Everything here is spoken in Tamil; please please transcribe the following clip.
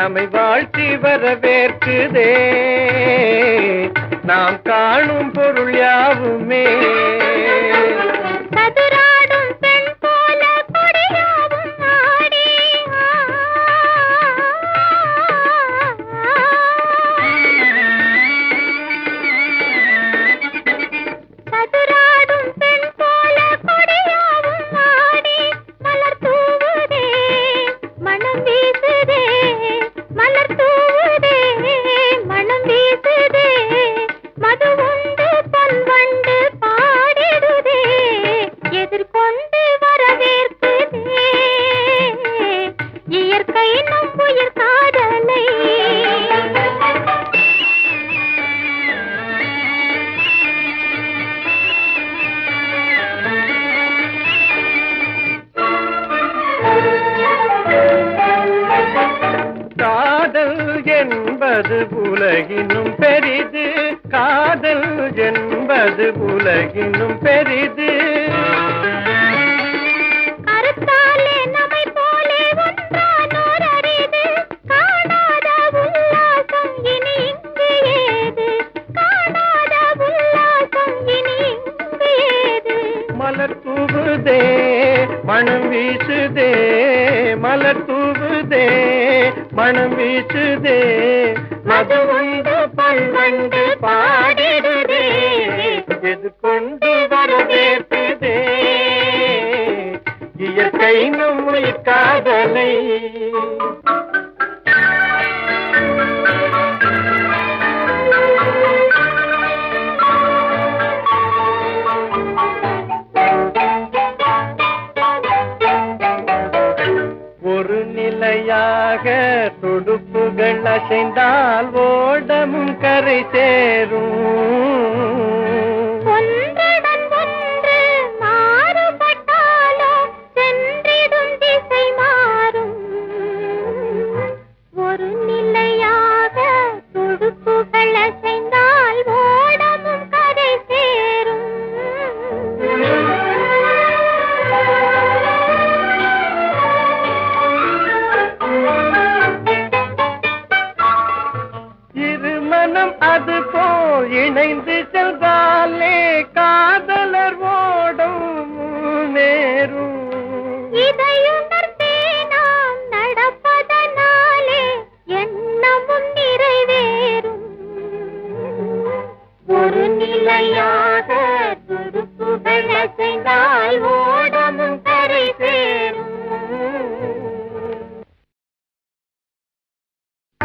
நம்மை வாழ்த்தி வரவேற்குதே நாம் காணும் பொருள் யாவுமே சதுராடும் பெண் போல கொடியாவும் ஆடி சதுராடும் பெண் போல கொடியாவும் ஆடி மலர் தூவுதே மனம் வீசுதே மலர் தூவுதே மனம் வீசுதே மது உண்டு பொன்வண்டு பாடிடுதே எதிர்கொண்டு வரவேற்குதே இயற்கை நம் உயிர் காதலை காதல் என்பது உலகினும் பெரிது காதல் என்பது உலகினும் பெரிது கருத்தாலே நம்மை போலே ஒன்றானோர் அரிது காணாத உல்லாசம் இனி இங்கு ஏது காணாத உல்லாசம் இனி இங்கு ஏது மலர் தூவுதே மனம் வீசுதே மலர் தூவுதே மனம் வீசுதே மது உண்டு பல்வண்டு பாடிடுதே எது கொண்டு வரவேற்பதே இயற்கை நம்மை காதலை ஒரு நிலையாக துடுப்புகள் அசைந்தால் ஓடமும் கரை சேரும்